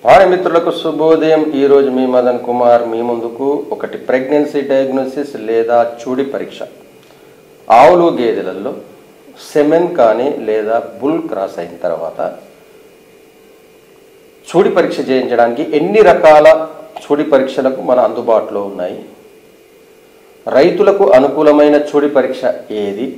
hi మిత్రులకు శుభోదయం ఈరోజు మీ మదన్ కుమార్ మీ ముందుకు ఒకటి ప్రెగ్నెన్సీ డయాగ్నోసిస్ లేదా చూడి పరీక్ష ఆవులు గేదెలలో సెమెన్ కానీ లేదా బుల్ క్రాస్ అయిన తర్వాత చూడి పరీక్ష చేయించడానికి ఎన్ని రకాల చూడి పరీక్షలకు మన అందుబాటులో ఉన్నాయి రైతులకు అనుకూలమైన చూడి పరీక్ష ఏది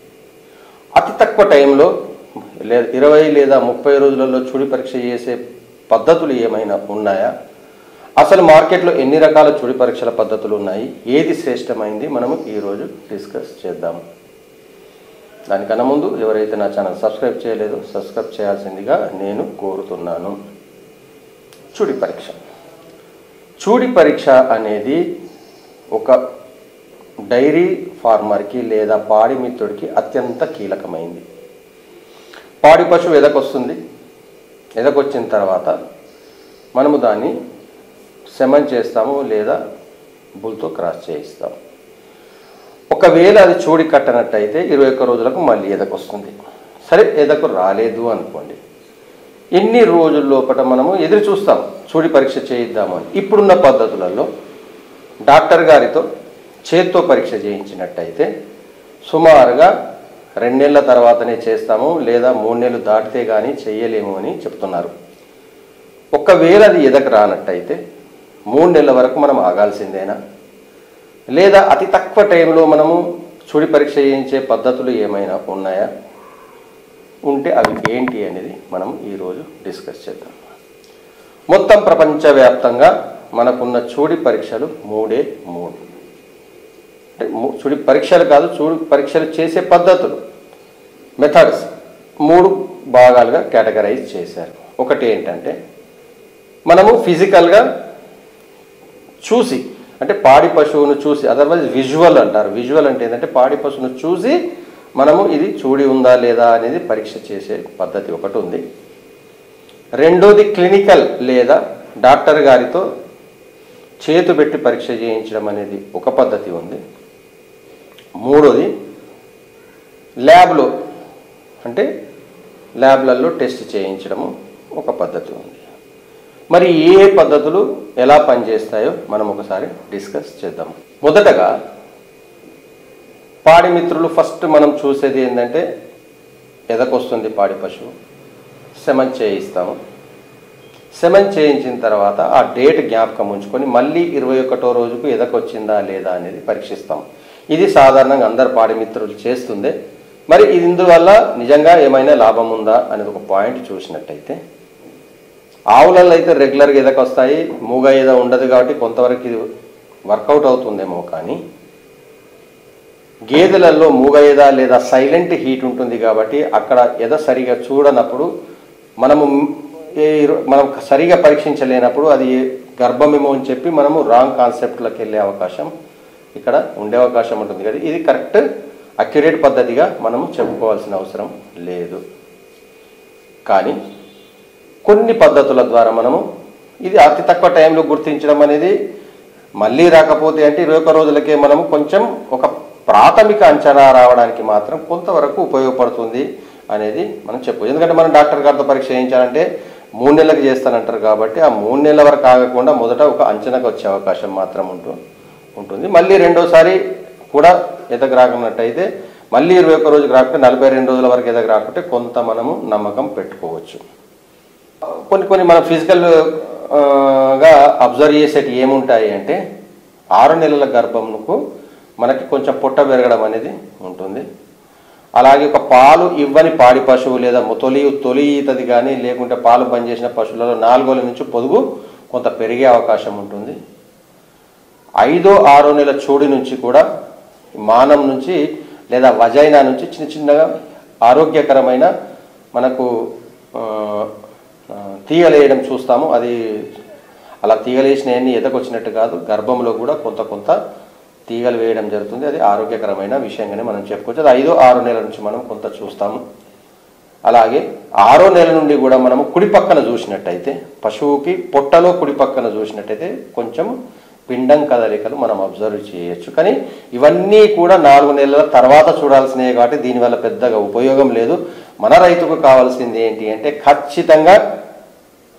అతి తక్కువ టైంలో లేదా ఇరవై లేదా ముప్పై రోజులలో చూడి పరీక్ష చేసే పద్ధతులు ఏమైనా ఉన్నాయా అసలు మార్కెట్లో ఎన్ని రకాల చూడి పరీక్షల పద్ధతులు ఉన్నాయి ఏది శ్రేష్టమైంది మనము ఈరోజు డిస్కస్ చేద్దాము దానికన్నా ముందు ఎవరైతే నా ఛానల్ సబ్స్క్రైబ్ చేయలేదో సబ్స్క్రైబ్ చేయాల్సిందిగా నేను కోరుతున్నాను చూడి పరీక్ష చూడి పరీక్ష అనేది ఒక డైరీ ఫార్మర్కి లేదా పాడి మిత్రుడికి అత్యంత కీలకమైంది పాడి పశువు ఎదకొస్తుంది ఎదకొచ్చిన తర్వాత మనము దాన్ని శమన్ చేస్తాము లేదా బుల్తో క్రాస్ చేయిస్తాము ఒకవేళ అది చూడి కట్టనట్టయితే ఇరవై ఒక్క రోజులకు మళ్ళీ ఎదకొస్తుంది సరే ఎదకు రాలేదు అనుకోండి ఎన్ని రోజుల లోపల మనము ఎదురు చూస్తాం చూడి పరీక్ష చేయిద్దాము అని ఇప్పుడున్న పద్ధతులలో డాక్టర్ గారితో చేత్తో పరీక్ష చేయించినట్టయితే సుమారుగా రెండు నెలల తర్వాతనే చేస్తాము లేదా మూడు నెలలు దాటితే కానీ చెయ్యలేము అని చెప్తున్నారు ఒకవేళ అది ఎదకు రానట్టయితే మూడు నెలల వరకు మనం ఆగాల్సిందేనా లేదా అతి తక్కువ టైంలో మనము చూడి పరీక్ష చేయించే పద్ధతులు ఏమైనా ఉన్నాయా ఉంటే అవి ఏంటి అనేది మనం ఈరోజు డిస్కస్ చేద్దాం మొత్తం ప్రపంచవ్యాప్తంగా మనకున్న చూడి పరీక్షలు మూడే మూడు అంటే ము- చూడి పరీక్షలు కాదు చూడి పరీక్షలు చేసే పద్ధతులు మెథడ్స్ మూడు భాగాలుగా కేటగరైజ్ చేశారు ఒకటి ఏంటంటే మనము ఫిజికల్గా చూసి అంటే పాడి పశువును చూసి అదర్వైజ్ విజువల్ అంటారు విజువల్ అంటే ఏంటంటే పాడి పశువును చూసి మనము ఇది చూడి ఉందా లేదా అనేది పరీక్ష చేసే పద్ధతి ఒకటి ఉంది రెండోది క్లినికల్ లేదా డాక్టర్ గారితో చేతు పెట్టి పరీక్ష చేయించడం అనేది ఒక పద్ధతి ఉంది మూడోది ల్యాబ్లో అంటే ల్యాబ్లలో టెస్ట్ చేయించడము ఒక పద్ధతి ఉంది మరి ఏ పద్ధతులు ఎలా పనిచేస్తాయో మనం ఒకసారి డిస్కస్ చేద్దాం మొదటగా పాడి మిత్రులు ఫస్ట్ మనం చూసేది ఏంటంటే ఎదకొస్తుంది పాడి పశువు శమన్ చేయిస్తాము శమన్ చేయించిన తర్వాత ఆ డేట్ జ్ఞాపకం ఉంచుకొని మళ్ళీ ఇరవై ఒకటో రోజుకు ఎదకొచ్చిందా లేదా అనేది పరీక్షిస్తాం ఇది సాధారణంగా అందరు పాడి మిత్రులు చేస్తుందే మరి ఇది ఇందువల్ల నిజంగా ఏమైనా లాభం ఉందా అనేది ఒక పాయింట్ చూసినట్టయితే ఆవులలో అయితే రెగ్యులర్గా ఎదకొస్తాయి మూగ ఏదో ఉండదు కాబట్టి కొంతవరకు ఇది వర్కౌట్ అవుతుందేమో కానీ గేదెలలో మూగ ఎద లేదా సైలెంట్ హీట్ ఉంటుంది కాబట్టి అక్కడ ఎద సరిగా చూడనప్పుడు మనము ఏ మనం సరిగా పరీక్షించలేనప్పుడు అది గర్భమేమో అని చెప్పి మనము రాంగ్ కాన్సెప్ట్లోకి వెళ్ళే అవకాశం ఇక్కడ ఉండే అవకాశం ఉంటుంది కదా ఇది కరెక్ట్ అక్యురేట్ పద్ధతిగా మనము చెప్పుకోవాల్సిన అవసరం లేదు కానీ కొన్ని పద్ధతుల ద్వారా మనము ఇది అతి తక్కువ టైంలో గుర్తించడం అనేది మళ్ళీ రాకపోతే అంటే ఇరవై ఒక్క రోజులకే మనము కొంచెం ఒక ప్రాథమిక అంచనా రావడానికి మాత్రం కొంతవరకు ఉపయోగపడుతుంది అనేది మనం చెప్పు ఎందుకంటే మనం డాక్టర్ గారితో పరీక్ష చేయించాలంటే మూడు నెలలకు చేస్తానంటారు కాబట్టి ఆ మూడు నెలల వరకు ఆగకుండా మొదట ఒక అంచనాకు వచ్చే అవకాశం మాత్రం ఉంటూ ఉంటుంది మళ్ళీ రెండోసారి కూడా ఎదకు రాకున్నట్టయితే మళ్ళీ ఇరవై ఒక్క రోజుకి రాకుంటే నలభై రెండు రోజుల వరకు ఎదకు రాకుంటే కొంత మనము నమ్మకం పెట్టుకోవచ్చు కొన్ని కొన్ని మనం ఫిజికల్ ఆ, గా అబ్జర్వ్ చేసేటి ఏముంటాయి అంటే ఆరు నెలల గర్భంకు మనకి కొంచెం పొట్ట పెరగడం అనేది ఉంటుంది అలాగే ఒక పాలు ఇవ్వని పాడి పశువు లేదా తొలి తొలి ఈతది కానీ లేకుంటే పాలు బంద్ చేసిన పశువులలో నాలుగోల నుంచి పొదుగు కొంత పెరిగే అవకాశం ఉంటుంది ఐదో ఆరో నెల చూడి నుంచి కూడా మానం నుంచి లేదా వజైనా నుంచి చిన్న చిన్నగా ఆరోగ్యకరమైన మనకు ఆ, ఆ, తీగలేయడం చూస్తాము అది అలా తీగలేసినవన్నీ ఎదకొచ్చినట్టు కాదు గర్భంలో కూడా కొంత కొంత తీగలు వేయడం జరుగుతుంది అది ఆరోగ్యకరమైన విషయంగానే మనం చెప్పుకోవచ్చు అది ఐదో ఆరో నెలల నుంచి మనం కొంత చూస్తాము అలాగే ఆరో నెల నుండి కూడా మనము కుడి పక్కన చూసినట్టయితే పశువుకి పొట్టలో కుడి పక్కన చూసినట్టయితే కొంచెం పిండం కదలికలు మనం అబ్జర్వ్ చేయొచ్చు కానీ ఇవన్నీ కూడా నాలుగు నెలల తర్వాత చూడాల్సినవి కాబట్టి దీనివల్ల పెద్దగా ఉపయోగం లేదు మన రైతుకు కావాల్సింది ఏంటి అంటే ఖచ్చితంగా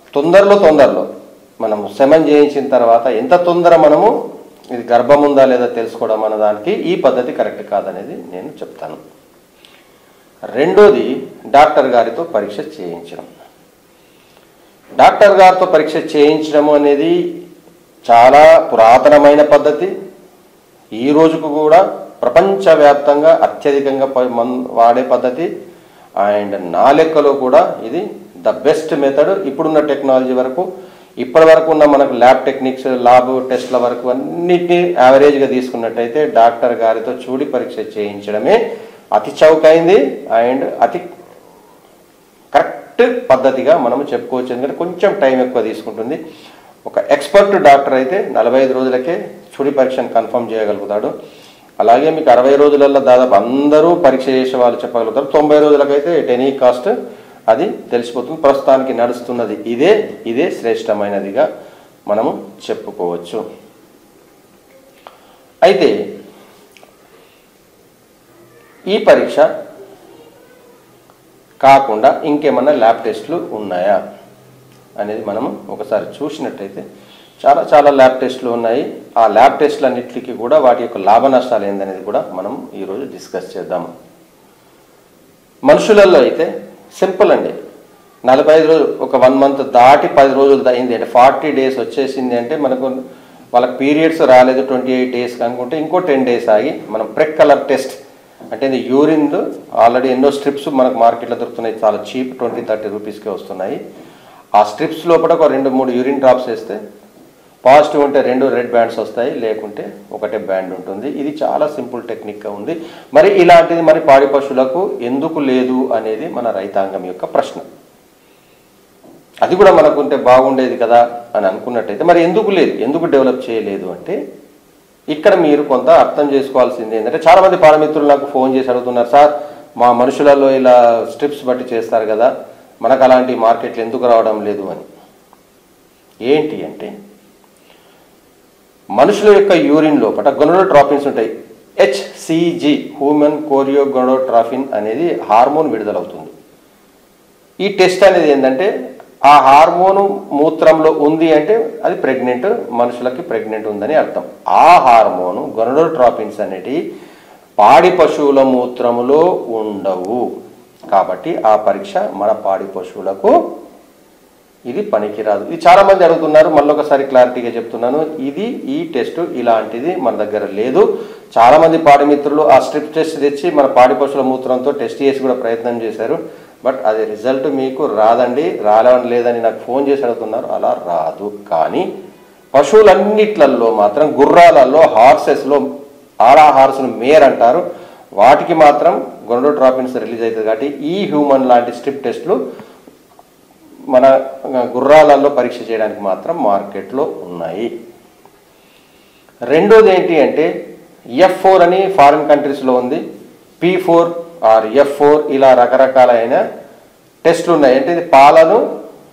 తొందరలో తొందరలో మనం శమన్ చేయించిన తర్వాత ఎంత తొందర మనము ఇది గర్భం ఉందా లేదా తెలుసుకోవడం అన్న దానికి ఈ పద్ధతి కరెక్ట్ కాదనేది నేను చెప్తాను రెండోది డాక్టర్ గారితో పరీక్ష చేయించడం డాక్టర్ గారితో పరీక్ష చేయించడం అనేది చాలా పురాతనమైన పద్ధతి ఈ రోజుకు కూడా ప్రపంచవ్యాప్తంగా అత్యధికంగా ప- మన్ వాడే పద్ధతి అండ్ నా లెక్కలో కూడా ఇది ద బెస్ట్ మెథడ్ ఇప్పుడున్న టెక్నాలజీ వరకు ఇప్పటి వరకు ఉన్న మనకు ల్యాబ్ టెక్నిక్స్ ల్యాబ్ టెస్ట్ల వరకు అన్నిటినీ యావరేజ్గా తీసుకున్నట్టయితే డాక్టర్ గారితో చూడి పరీక్ష చేయించడమే అతి చౌకైంది అండ్ అతి కరెక్ట్ పద్ధతిగా మనం చెప్పుకోవచ్చు ఎందుకంటే కొంచెం టైం ఎక్కువ తీసుకుంటుంది ఒక ఎక్స్పర్ట్ డాక్టర్ అయితే నలభై ఐదు రోజులకే చుడి పరీక్షను కన్ఫర్మ్ చేయగలుగుతాడు అలాగే మీకు అరవై రోజులలో దాదాపు అందరూ పరీక్ష చేసే వాళ్ళు చెప్పగలుగుతారు తొంభై రోజులకైతే ఎట్ ఎనీ కాస్ట్ అది తెలిసిపోతుంది ప్రస్తుతానికి నడుస్తున్నది ఇదే ఇదే శ్రేష్టమైనదిగా మనము చెప్పుకోవచ్చు అయితే ఈ పరీక్ష కాకుండా ఇంకేమన్నా ల్యాబ్ టెస్టులు ఉన్నాయా అనేది మనము ఒకసారి చూసినట్టయితే చాలా చాలా ల్యాబ్ టెస్టులు ఉన్నాయి ఆ ల్యాబ్ టెస్టులు అన్నిటికీ కూడా వాటి యొక్క లాభ నష్టాలు ఏందనేది కూడా మనం ఈరోజు డిస్కస్ చేద్దాం మనుషులలో అయితే సింపుల్ అండి నలభై ఐదు రోజులు ఒక వన్ మంత్ దాటి పది రోజులు అయింది అంటే ఫార్టీ డేస్ వచ్చేసింది అంటే మనకు వాళ్ళకి పీరియడ్స్ రాలేదు ట్వంటీ ఎయిట్ డేస్ అనుకుంటే ఇంకో టెన్ డేస్ ఆగి మనం ప్రెక్ కలర్ టెస్ట్ అంటే ఇది యూరిన్ ఆల్రెడీ ఎన్నో స్ట్రిప్స్ మనకు మార్కెట్లో దొరుకుతున్నాయి చాలా చీప్ ట్వంటీ థర్టీ రూపీస్కే వస్తున్నాయి ఆ స్ట్రిప్స్ లోపల ఒక రెండు మూడు యూరిన్ డ్రాప్స్ వేస్తే పాజిటివ్ ఉంటే రెండు రెడ్ బ్యాండ్స్ వస్తాయి లేకుంటే ఒకటే బ్యాండ్ ఉంటుంది ఇది చాలా సింపుల్ టెక్నిక్గా ఉంది మరి ఇలాంటిది మరి పాడి పశువులకు ఎందుకు లేదు అనేది మన రైతాంగం యొక్క ప్రశ్న అది కూడా మనకుంటే బాగుండేది కదా అని అనుకున్నట్టయితే మరి ఎందుకు లేదు ఎందుకు డెవలప్ చేయలేదు అంటే ఇక్కడ మీరు కొంత అర్థం చేసుకోవాల్సింది ఏంటంటే చాలా మంది పాలమిత్రులు నాకు ఫోన్ చేసి అడుగుతున్నారు సార్ మా మనుషులలో ఇలా స్ట్రిప్స్ బట్టి చేస్తారు కదా మనకు అలాంటి మార్కెట్లు ఎందుకు రావడం లేదు అని ఏంటి అంటే మనుషుల యొక్క యూరిన్ లోపల గొనడోట్రాఫిన్స్ ఉంటాయి హెచ్సిజి హ్యూమన్ కోరియోగొనోట్రాఫిన్ అనేది హార్మోన్ విడుదలవుతుంది ఈ టెస్ట్ అనేది ఏంటంటే ఆ హార్మోను మూత్రంలో ఉంది అంటే అది ప్రెగ్నెంట్ మనుషులకి ప్రెగ్నెంట్ ఉందని అర్థం ఆ హార్మోను గొనడోట్రాపిన్స్ అనేటి పాడి పశువుల మూత్రములో ఉండవు కాబట్టి ఆ పరీక్ష మన పాడి పశువులకు ఇది పనికిరాదు ఇది చాలా మంది అడుగుతున్నారు మళ్ళీ ఒకసారి క్లారిటీగా చెప్తున్నాను ఇది ఈ టెస్ట్ ఇలాంటిది మన దగ్గర లేదు చాలా మంది పాడి మిత్రులు ఆ స్ట్రిప్ టెస్ట్ తెచ్చి మన పాడి పశువుల మూత్రంతో టెస్ట్ చేసి కూడా ప్రయత్నం చేశారు బట్ అది రిజల్ట్ మీకు రాదండి రాలని లేదని నాకు ఫోన్ చేసి అడుగుతున్నారు అలా రాదు కానీ పశువులన్నిట్లలో మాత్రం గుర్రాలలో హార్సెస్లో ఆడా హార్స్ను మేర్ అంటారు వాటికి మాత్రం గొండోట్రాపిన్స్ రిలీజ్ అవుతుంది కాబట్టి ఈ హ్యూమన్ లాంటి స్ట్రిప్ టెస్ట్లు మన గుర్రాలలో పరీక్ష చేయడానికి మాత్రం మార్కెట్లో ఉన్నాయి రెండోది ఏంటి అంటే ఎఫ్ ఫోర్ అని ఫారిన్ కంట్రీస్లో ఉంది P four R F four ఇలా రకరకాలైన టెస్ట్లు ఉన్నాయి అంటే ఇది పాలను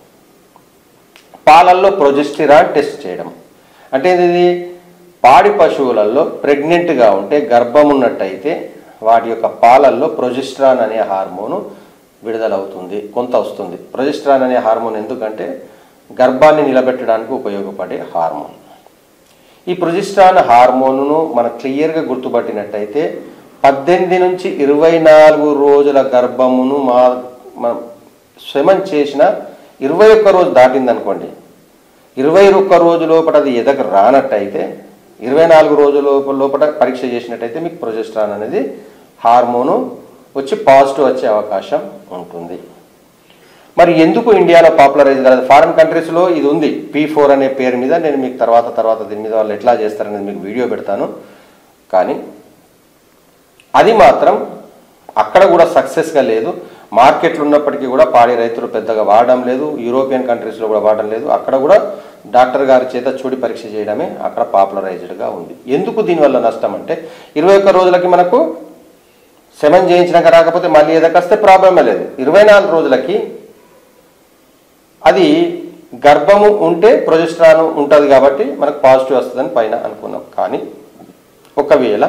పాలల్లో ప్రొజెస్టిరాన్ టెస్ట్ చేయడం అంటే ఇది పాడి పశువులలో ప్రెగ్నెంట్గా ఉంటే గర్భం ఉన్నట్టయితే వాటి యొక్క పాలల్లో ప్రొజెస్ట్రాన్ అనే హార్మోను విడుదలవుతుంది కొంత వస్తుంది ప్రొజెస్ట్రాన్ అనే హార్మోన్ ఎందుకంటే గర్భాన్ని నిలబెట్టడానికి ఉపయోగపడే హార్మోన్ ఈ ప్రొజెస్ట్రాన్ హార్మోన్ను మనం క్లియర్గా గుర్తుపట్టినట్టయితే పద్దెనిమిది నుంచి ఇరవై నాలుగు రోజుల గర్భమును మా మనం శ్రమం చేసిన ఇరవై ఒక్క రోజు దాటిందనుకోండి ఇరవై ఒక్క రోజు లోపల అది ఎదకు రానట్టయితే ఇరవై నాలుగు రోజుల లోపల లోపల పరీక్ష చేసినట్టయితే మీకు ప్రొజెస్ట్రాన్ అనేది హార్మోను వచ్చి పాజిటివ్ వచ్చే అవకాశం ఉంటుంది మరి ఎందుకు ఇండియాలో పాపులరైజ్ కాలేదు ఫారిన్ కంట్రీస్లో ఇది ఉంది పీ ఫోర్ అనే పేరు మీద నేను మీకు తర్వాత తర్వాత దీని మీద వాళ్ళు ఎట్లా చేస్తారనేది మీకు వీడియో పెడతాను కానీ అది మాత్రం అక్కడ కూడా సక్సెస్గా లేదు మార్కెట్లు ఉన్నప్పటికీ కూడా పాడి రైతులు పెద్దగా వాడడం లేదు యూరోపియన్ కంట్రీస్లో కూడా వాడడం లేదు అక్కడ కూడా డాక్టర్ గారి చేత చూడి పరీక్ష చేయడమే అక్కడ పాపులరైజ్డ్గా ఉంది ఎందుకు దీనివల్ల నష్టం అంటే ఇరవై ఒక్క రోజులకి మనకు సెవెన్ చేయించినాక రాకపోతే మళ్ళీ ఏదకొస్తే ప్రాబ్లమే లేదు ఇరవై నాలుగు రోజులకి అది గర్భము ఉంటే ప్రొజెస్ట్రాన్ ఉంటుంది కాబట్టి మనకు పాజిటివ్ వస్తుందని పైన అనుకున్నాం కానీ ఒకవేళ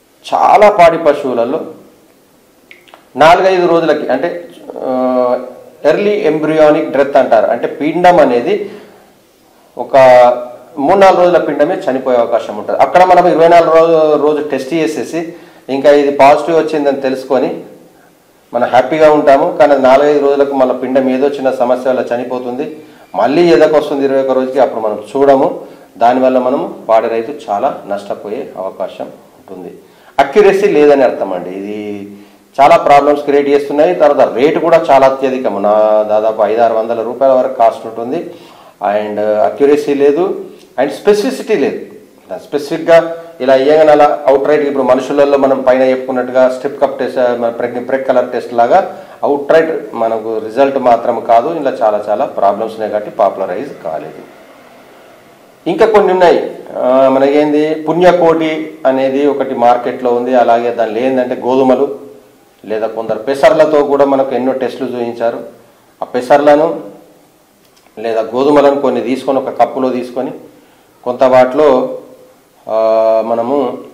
చాలా పాడి పశువులలో నాలుగైదు రోజులకి అంటే ఆ, ఎర్లీ ఎంబ్రియానిక్ డెత్ అంటారు అంటే పిండం అనేది ఒక మూడు నాలుగు రోజుల పిండమే చనిపోయే అవకాశం ఉంటుంది అక్కడ మనం ఇరవై నాలుగు రోజు రోజు టెస్ట్ చేసేసి ఇంకా ఇది పాజిటివ్ వచ్చిందని తెలుసుకొని మనం హ్యాపీగా ఉంటాము కానీ అది నాలుగైదు రోజులకు మన పిండం ఏదో చిన్న సమస్య వల్ల చనిపోతుంది మళ్ళీ ఏదోకి వస్తుంది ఇరవై ఒక రోజుకి అప్పుడు మనం చూడము దానివల్ల మనము పాడి రైతు చాలా నష్టపోయే అవకాశం ఉంటుంది అక్యురసీ లేదని అర్థం అండి ఇది చాలా ప్రాబ్లమ్స్ క్రియేట్ చేస్తున్నాయి తర్వాత రేటు కూడా చాలా అత్యధికం నా దాదాపు ఐదు ఆరు వందల రూపాయల వరకు కాస్ట్ ఉంటుంది అండ్ అక్యురసీ లేదు అండ్ స్పెసిఫిసిటీ లేదు స్పెసిఫిక్గా ఇలా ఏమైనా అలా అవుట్ రైట్ ఇప్పుడు మనుషులలో మనం పైన చెప్పుకున్నట్టుగా స్ట్రిప్ కప్ టెస్ట్ మన ప్రెగ్ ప్రెగ్ కలర్ టెస్ట్ లాగా అవుట్ రైట్ మనకు రిజల్ట్ మాత్రం కాదు ఇలా చాలా చాలా ప్రాబ్లమ్స్ ఉన్నాయి కాబట్టి పాపులరైజ్ కాలేదు ఇంకా కొన్ని ఉన్నాయి ఆ, మనకేంది పుణ్యకోటి అనేది ఒకటి మార్కెట్లో ఉంది అలాగే దానిలో ఏంటంటే గోధుమలు లేదా కొందరు పెసర్లతో కూడా మనకు ఎన్నో టెస్టులు చూపించారు ఆ పెసర్లను లేదా గోధుమలను కొన్ని తీసుకొని ఒక కప్పులో తీసుకొని కొంత వాటిలో ఆ, మనము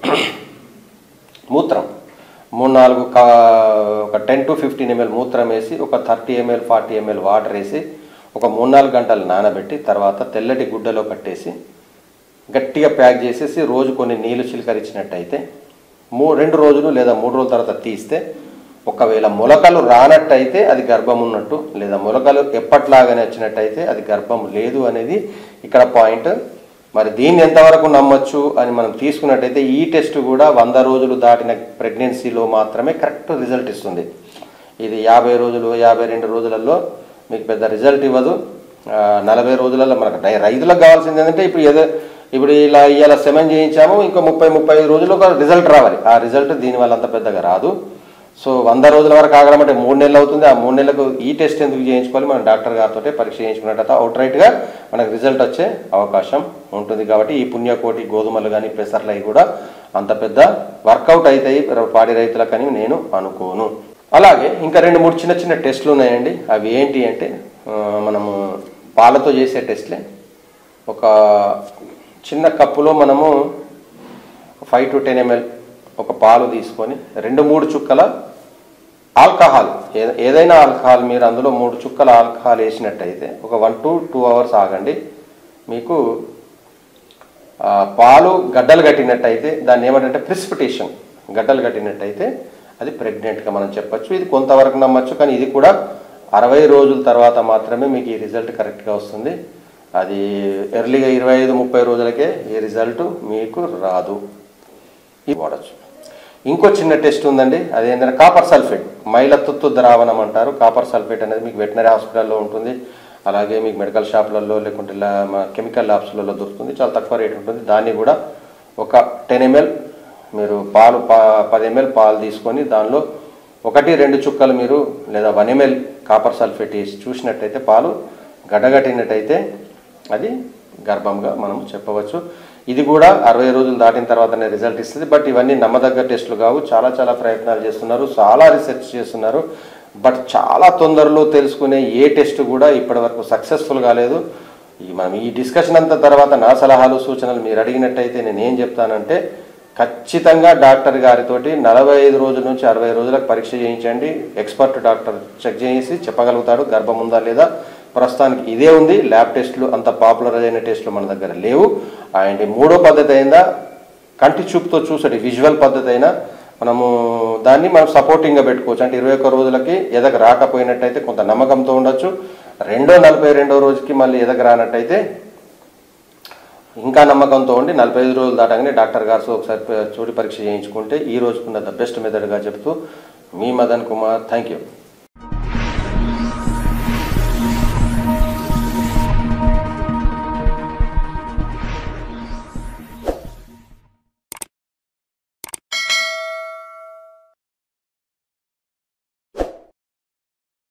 మూత్రం మూడు నాలుగు కా ఒక టెన్ టు ఫిఫ్టీన్ ఎంఎల్ మూత్రం వేసి ఒక thirty ML forty ML water వేసి ఒక మూడు నాలుగు గంటలు నానబెట్టి తర్వాత తెల్లటి గుడ్డలో కట్టేసి గట్టిగా ప్యాక్ చేసేసి రోజు కొన్ని నీళ్లు చిలకరించినట్టయితే మూ రెండు రోజులు లేదా మూడు రోజుల తర్వాత తీస్తే ఒకవేళ మొలకలు రానట్టయితే అది గర్భం ఉన్నట్టు లేదా మొలకలు ఎప్పట్లాగానే వచ్చినట్టయితే అది గర్భం లేదు అనేది ఇక్కడ పాయింట్ మరి దీన్ని ఎంతవరకు నమ్మొచ్చు అని మనం తీసుకున్నట్టయితే ఈ టెస్ట్ కూడా వంద రోజులు దాటిన ప్రెగ్నెన్సీలో మాత్రమే కరెక్ట్ రిజల్ట్ ఇస్తుంది ఇది యాభై రోజులు యాభై రెండు రోజులలో మీకు పెద్ద రిజల్ట్ ఇవ్వదు ఆ, నలభై రోజులలో మనకు డై- రైతులకు కావాల్సింది ఏంటంటే ఇప్పుడు ఏదో ఇప్పుడు ఇలా ఇలా సెమెన్ చేయించాము ఇంకో ముప్పై ముప్పై ఐదు రోజులు ఒక రిజల్ట్ రావాలి ఆ రిజల్ట్ దీనివల్ల అంత పెద్దగా రాదు సో వంద రోజుల వరకు ఆగడం అంటే మూడు నెలలు అవుతుంది ఆ మూడు నెలలకు ఈ టెస్ట్ ఎందుకు చేయించుకోవాలి మనం డాక్టర్ గారితో పరీక్ష చేయించుకున్నట్టు అవుట్ రైట్గా మనకు రిజల్ట్ వచ్చే అవకాశం ఉంటుంది కాబట్టి ఈ పుణ్యకోటి గోధుమలు కానీ పెసర్లు అవి కూడా అంత పెద్ద వర్కౌట్ అవుతాయి పాడి రైతులకని నేను అనుకోను అలాగే ఇంకా రెండు మూడు చిన్న చిన్న టెస్టులు ఉన్నాయండి అవి ఏంటి అంటే ఆ, మనము పాలతో చేసే టెస్ట్లే ఒక చిన్న కప్పులో మనము ఫైవ్ టు టెన్ ఎంఎల్ ఒక పాలు తీసుకొని రెండు మూడు చుక్కల ఆల్కహాల్ ఏ- ఏదైనా ఆల్కహాల్ మీరు అందులో మూడు చుక్కల ఆల్కహాల్ వేసినట్టయితే ఒక వన్ టు టూ అవర్స్ ఆగండి మీకు ఆ, పాలు గడ్డలు కట్టినట్టయితే దాన్ని ఏమంటే ప్రిసిపిటేషన్ గడ్డలు కట్టినట్టయితే అది ప్రెగ్నెంట్గా మనం చెప్పొచ్చు ఇది కొంతవరకు నమ్మచ్చు కానీ ఇది కూడా అరవై రోజుల తర్వాత మాత్రమే మీకు ఈ రిజల్ట్ కరెక్ట్గా వస్తుంది అది ఎర్లీగా ఇరవై ఐదు ముప్పై రోజులకే ఈ రిజల్ట్ మీకు రాదు ఇది వాడచ్చు ఇంకో చిన్న టెస్ట్ ఉందండి అదేంటంటే కాపర్ సల్ఫేట్ మైలతుత్తు ద్రావణం అంటారు కాపర్ సల్ఫేట్ అనేది మీకు వెటనరీ హాస్పిటల్లో ఉంటుంది అలాగే మీకు మెడికల్ షాప్లలో లేకుంటే ఇలా మా కెమికల్ ల్యాబ్స్లలో దొరుకుతుంది చాలా తక్కువ రేట్ ఉంటుంది దాన్ని కూడా ఒక టెన్ ఎంఎల్ మీరు పాలు పా పది ఎంఎల్ పాలు తీసుకొని దానిలో ఒకటి రెండు చుక్కలు మీరు లేదా వన్ ఎంఎల్ కాపర్ సల్ఫేట్ వేసి చూసినట్టయితే పాలు గడ్డగట్టినట్టయితే అది గర్భంగా మనం చెప్పవచ్చు ఇది కూడా అరవై రోజులు దాటిన తర్వాతనే రిజల్ట్ ఇస్తుంది బట్ ఇవన్నీ నమ్మదగ్గ టెస్టులు కావు చాలా చాలా ప్రయత్నాలు చేస్తున్నారు చాలా రీసెర్చ్ చేస్తున్నారు బట్ చాలా తొందరలో తెలుసుకునే ఏ టెస్ట్ కూడా ఇప్పటివరకు సక్సెస్ఫుల్ కాలేదు ఈ మనం ఈ డిస్కషన్ అంతా తర్వాత నా సలహాలు సూచనలు మీరు అడిగినట్టయితే నేను ఏం చెప్తానంటే ఖచ్చితంగా డాక్టర్ గారితోటి నలభై ఐదు రోజుల నుంచి అరవై రోజులకు పరీక్ష చేయించండి ఎక్స్పర్ట్ డాక్టర్ చెక్ చేసి చెప్పగలుగుతాడు గర్భం ఉందా లేదా ప్రస్తుతానికి ఇదే ఉంది ల్యాబ్ టెస్టులు అంత పాపులర్ అయిన టెస్టులు మన దగ్గర లేవు అండ్ ఈ మూడో పద్ధతి అయిందా కంటి చూపుతో చూసటి విజువల్ పద్ధతి అయినా మనము దాన్ని మనం సపోర్టింగ్గా పెట్టుకోవచ్చు అంటే ఇరవై ఒక్క రోజులకి ఎదగ రాకపోయినట్టయితే కొంత నమ్మకంతో ఉండొచ్చు రెండో నలభై రెండో రోజుకి మళ్ళీ ఎదగ రానట్టయితే ఇంకా నమ్మకంతో ఉండి నలభై ఐదు రోజులు దాటగానే డాక్టర్ గారితో ఒకసారి ప- చూడి పరీక్ష చేయించుకుంటే ఈ రోజుకున్న ద బెస్ట్ మెథడ్గా చెప్తూ మీ మదన్ కుమార్ థ్యాంక్ యూ